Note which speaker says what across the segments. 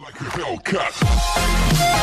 Speaker 1: Like a Hellcat.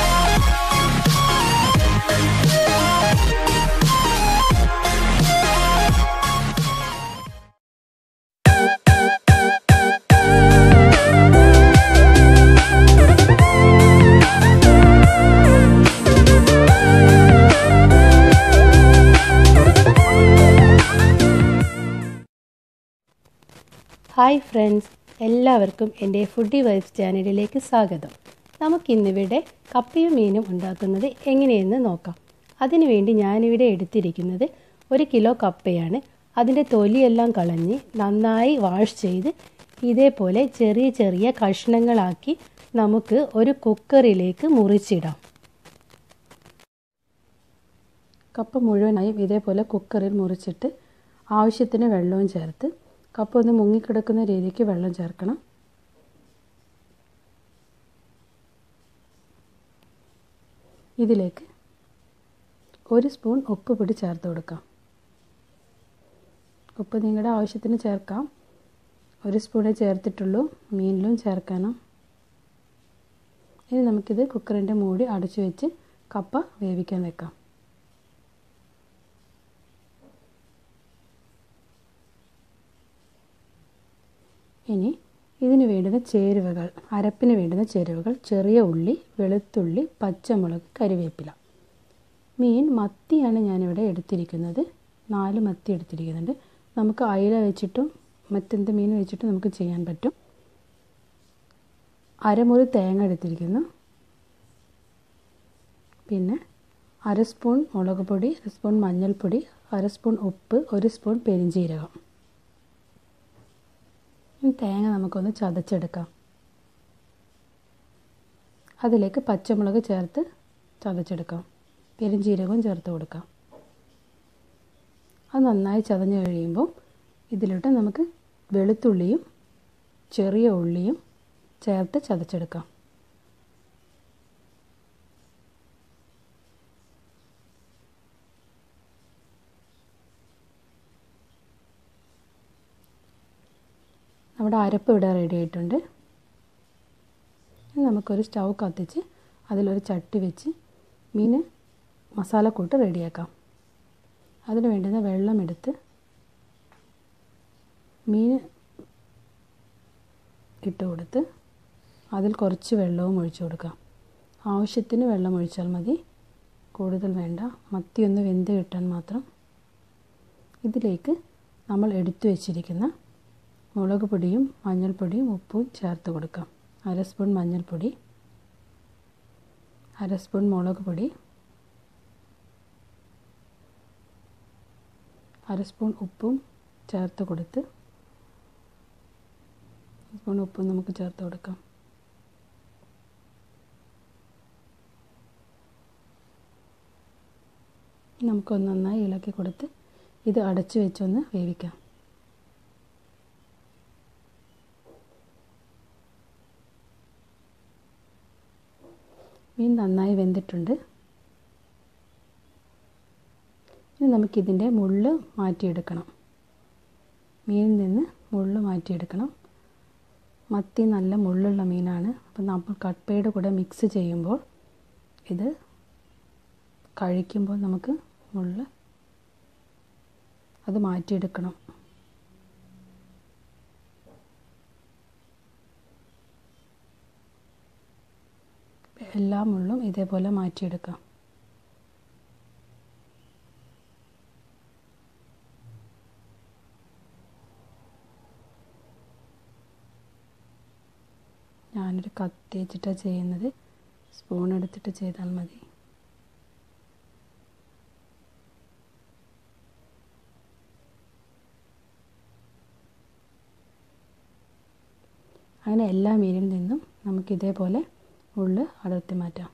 Speaker 2: Hi friends എല്ലാവർക്കും എൻ്റെ foodie vibes ചാനലിലേക്ക് സ്വാഗതം നമുക്കിന്നിവിടെ കപ്പയും മീനും ഉണ്ടാക്കുന്നത് എങ്ങനെയെന്ന് നോക്കാം അതിനുവേണ്ടി ഞാനിവിടെ എടുത്തിരിക്കുന്നത് ഒരു കിലോ കപ്പയാണ് അതിൻ്റെ തൊലിയെല്ലാം കളഞ്ഞ് നന്നായി വാഷ് ചെയ്ത് ഇതേപോലെ ചെറിയ ചെറിയ കഷ്ണങ്ങളാക്കി നമുക്ക് ഒരു കുക്കറിലേക്ക് മുറിച്ചിടാം കപ്പ മുഴുവനായും ഇതേപോലെ കുക്കറിൽ മുറിച്ചിട്ട് ആവശ്യത്തിന് വെള്ളവും ചേർത്ത് കപ്പ ഒന്ന് മുങ്ങിക്കിടക്കുന്ന രീതിക്ക് വെള്ളം ചേർക്കണം ഇതിലേക്ക് ഒരു സ്പൂൺ ഉപ്പ് പൊടി ചേർത്ത് കൊടുക്കാം ഉപ്പ് നിങ്ങളുടെ ആവശ്യത്തിന് ചേർക്കാം ഒരു സ്പൂണേ ചേർത്തിട്ടുള്ളൂ മീനിലും ചേർക്കണം ഇനി നമുക്കിത് കുക്കറിൻ്റെ മൂടി അടച്ചു വെച്ച് കപ്പ വേവിക്കാൻ വെക്കാം ഇനി ഇതിന് വേണ്ടുന്ന ചേരുവകൾ അരപ്പിന് വേണ്ടുന്ന ചേരുവകൾ ചെറിയ ഉള്ളി വെളുത്തുള്ളി പച്ചമുളക് കരിവേപ്പില മീൻ മത്തിയാണ് ഞാനിവിടെ എടുത്തിരിക്കുന്നത് നാല് മത്തി എടുത്തിരിക്കുന്നുണ്ട് നമുക്ക് അയില വെച്ചിട്ടും മറ്റെന്ത് മീൻ വെച്ചിട്ടും നമുക്ക് ചെയ്യാൻ പറ്റും അരമുറി തേങ്ങ എടുത്തിരിക്കുന്നു പിന്നെ അര സ്പൂൺ മുളക് പൊടി അര സ്പൂൺ മഞ്ഞൾപ്പൊടി അര സ്പൂൺ ഉപ്പ് ഒരു സ്പൂൺ പെരിഞ്ചീരകം ഈ തേങ്ങ നമുക്കൊന്ന് ചതച്ചെടുക്കാം അതിലേക്ക് പച്ചമുളക് ചേർത്ത് ചതച്ചെടുക്കാം പെരുംജീരകവും ചേർത്ത് കൊടുക്കാം അത് നന്നായി ചതഞ്ഞ് കഴിയുമ്പോൾ ഇതിലോട്ട് നമുക്ക് വെളുത്തുള്ളിയും ചെറിയ ഉള്ളിയും ചേർത്ത് ചതച്ചെടുക്കാം നമ്മുടെ അരപ്പ് ഇവിടെ റെഡി ആയിട്ടുണ്ട് ഇനി നമുക്കൊരു സ്റ്റൗ കത്തിച്ച് അതിലൊരു ചട്ടി വെച്ച് മീൻ മസാലക്കൂട്ട് റെഡിയാക്കാം അതിന് വേണ്ടുന്ന വെള്ളം എടുത്ത് മീൻ ഇട്ട് കൊടുത്ത് അതിൽ കുറച്ച് വെള്ളവും ഒഴിച്ചു കൊടുക്കാം ആവശ്യത്തിന് വെള്ളം ഒഴിച്ചാൽ മതി കൂടുതൽ വേണ്ട മത്തി ഒന്ന് വെന്ത് കിട്ടാൻ മാത്രം ഇതിലേക്ക് നമ്മൾ എടുത്തു വച്ചിരിക്കുന്ന മുളക് പൊടിയും മഞ്ഞൾപ്പൊടിയും ഉപ്പും ചേർത്ത് കൊടുക്കാം അര സ്പൂൺ മഞ്ഞൾപ്പൊടി അര സ്പൂൺ മുളക് പൊടി അര സ്പൂൺ ഉപ്പും ചേർത്ത് കൊടുത്ത് സ്പൂൺ ഉപ്പും നമുക്ക് ചേർത്ത് കൊടുക്കാം നമുക്കൊന്ന് നന്നായി ഇളക്കി കൊടുത്ത് ഇത് അടച്ചു വെച്ചൊന്ന് വേവിക്കാം മീൻ നന്നായി വെന്തിട്ടുണ്ട് ഇനി നമുക്കിതിൻ്റെ മുള്ള് മാറ്റിയെടുക്കണം മീനിൽ നിന്ന് മുള്ള് മാറ്റിയെടുക്കണം മത്തി നല്ല മുള്ളുള്ള മീനാണ് അപ്പം നമ്മൾ കപ്പയുടെ കൂടെ മിക്സ് ചെയ്യുമ്പോൾ ഇത് കഴിക്കുമ്പോൾ നമുക്ക് മുള്ള് അത് മാറ്റിയെടുക്കണം എല്ലാ മുള്ളും ഇതേപോലെ മാറ്റിയെടുക്കാം ഞാനൊരു കത്തി വെച്ചിട്ടാണ് ചെയ്യുന്നത് സ്പൂൺ എടുത്തിട്ട് ചെയ്താൽ മതി അങ്ങനെ എല്ലാ മീനിൽ നിന്നും നമുക്ക് ഇതേപോലെ ഉള്ളു അടർത്തി മാറ്റാം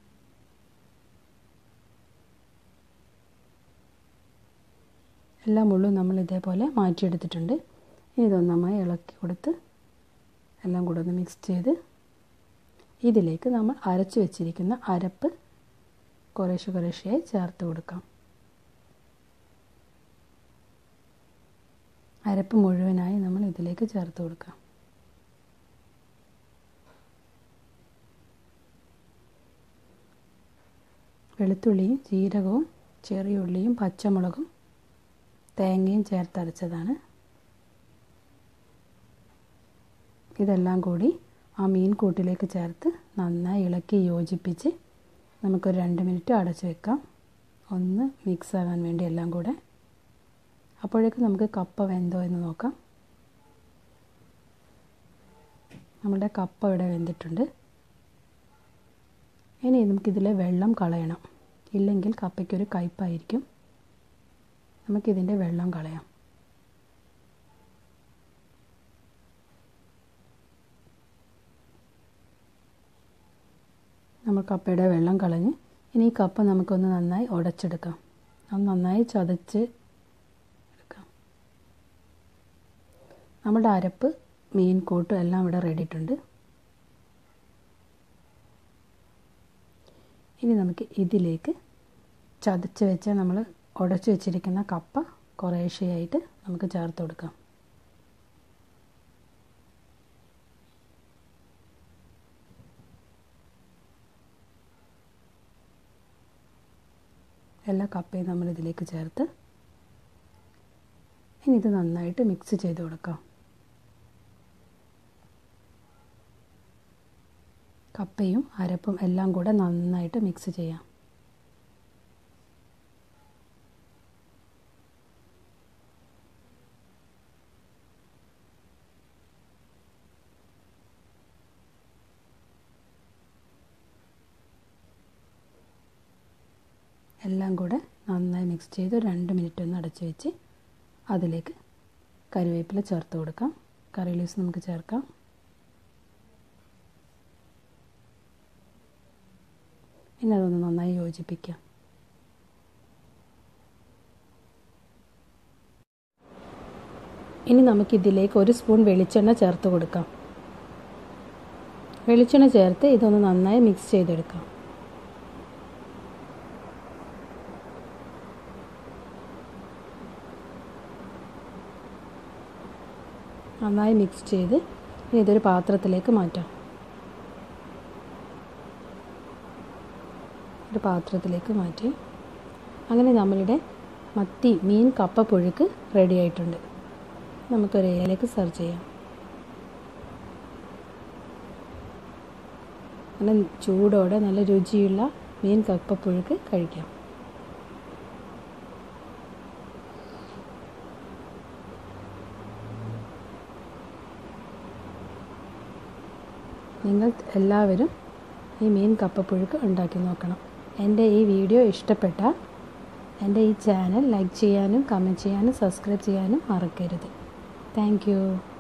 Speaker 2: എല്ലാ മുള്ളും നമ്മൾ ഇതേപോലെ മാറ്റിയെടുത്തിട്ടുണ്ട് ഇനി ഇതൊന്നമായി ഇളക്കി കൊടുത്ത് എല്ലാം കൂടെ ഒന്ന് മിക്സ് ചെയ്ത് ഇതിലേക്ക് നമ്മൾ അരച്ച് വെച്ചിരിക്കുന്ന അരപ്പ് കുറേശ്ശെ കുറേശ്ശെയായി ചേർത്ത് കൊടുക്കാം അരപ്പ് മുഴുവനായി നമ്മൾ ഇതിലേക്ക് ചേർത്ത് കൊടുക്കാം വെളുത്തുള്ളിയും ജീരകവും ചെറിയ ഉള്ളിയും പച്ചമുളകും തേങ്ങയും ചേർത്തരച്ചതാണ് ഇതെല്ലാം കൂടി ആ മീൻ കൂട്ടിലേക്ക് ചേർത്ത് നന്നായി ഇളക്കി യോജിപ്പിച്ച് നമുക്കൊരു രണ്ട് മിനിറ്റ് അടച്ചു വെക്കാം ഒന്ന് മിക്സ് ആകാൻ വേണ്ടി എല്ലാം കൂടെ അപ്പോഴേക്കും നമുക്ക് കപ്പ വെന്തോ എന്ന് നോക്കാം നമ്മുടെ കപ്പ ഇവിടെ വെന്തിട്ടുണ്ട് ഇനി നമുക്കിതിലെ വെള്ളം കളയണം ഇല്ലെങ്കിൽ കപ്പയ്ക്കൊരു കയ്പായിരിക്കും നമുക്കിതിൻ്റെ വെള്ളം കളയാം നമ്മൾ കപ്പയുടെ വെള്ളം കളഞ്ഞ് ഇനി ഈ കപ്പ നമുക്കൊന്ന് നന്നായി ഉടച്ചെടുക്കാം അത് നന്നായി ചതച്ച് എടുക്കാം നമ്മുടെ അരപ്പ് മീൻ കൂട്ടും എല്ലാം ഇവിടെ റെഡിയിട്ടുണ്ട് ഇനി നമുക്ക് ഇതിലേക്ക് ചതച്ച് വെച്ച നമ്മൾ ഉടച്ച് വെച്ചിരിക്കുന്ന കപ്പ കുറേശ്ശെയായിട്ട് നമുക്ക് ചേർത്ത് കൊടുക്കാം എല്ലാ കപ്പയും നമ്മൾ ഇതിലേക്ക് ചേർത്ത് ഇനി ഇത് നന്നായിട്ട് മിക്സ് ചെയ്ത് കൊടുക്കാം കപ്പയും അരപ്പും എല്ലാം കൂടെ നന്നായിട്ട് മിക്സ് ചെയ്യാം എല്ലാം കൂടെ നന്നായി മിക്സ് ചെയ്ത് രണ്ട് മിനിറ്റ് ഒന്ന് അടച്ച് വെച്ച് അതിലേക്ക് കറിവേപ്പില ചേർത്ത് കൊടുക്കാം കറി ലീവ്സ് നമുക്ക് ചേർക്കാം ഇനി അതൊന്ന് നന്നായി യോജിപ്പിക്കാം ഇനി നമുക്കിതിലേക്ക് ഒരു സ്പൂൺ വെളിച്ചെണ്ണ ചേർത്ത് കൊടുക്കാം വെളിച്ചെണ്ണ ചേർത്ത് ഇതൊന്ന് നന്നായി മിക്സ് ചെയ്തെടുക്കാം നന്നായി മിക്സ് ചെയ്ത് ഇനി ഇതൊരു പാത്രത്തിലേക്ക് മാറ്റാം ഒരു പാത്രത്തിലേക്ക് മാറ്റി അങ്ങനെ നമ്മളുടെ മത്തി മീൻ കപ്പ പുഴുക്ക് റെഡി ആയിട്ടുണ്ട് നമുക്കൊരു ഇലയിലേക്ക് സെർവ് ചെയ്യാം നല്ല ചൂടോടെ നല്ല രുചിയുള്ള മീൻ കപ്പ പുഴുക്ക് കഴിക്കാം നിങ്ങൾ എല്ലാവരും ഈ മീൻ കപ്പപ്പുഴുക്ക് ഉണ്ടാക്കി നോക്കണം എൻ്റെ ഈ വീഡിയോ ഇഷ്ടപ്പെട്ടാൽ എൻ്റെ ഈ ചാനൽ ലൈക്ക് ചെയ്യാനും കമൻറ്റ് ചെയ്യാനും സബ്സ്ക്രൈബ് ചെയ്യാനും മറക്കരുത് താങ്ക്